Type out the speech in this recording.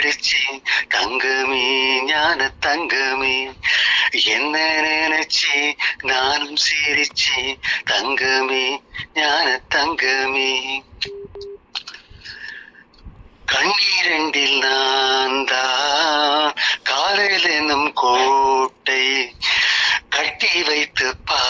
சிரிச்சு தங்கமே ஞான தங்கமே என்ன நினைச்சு நானும் சிரிச்சு தங்கமே ஞான தங்கமே கண்ணீரண்டில் நான் தான் காதல் எனும் கோட்டை கட்டி வைத்து பா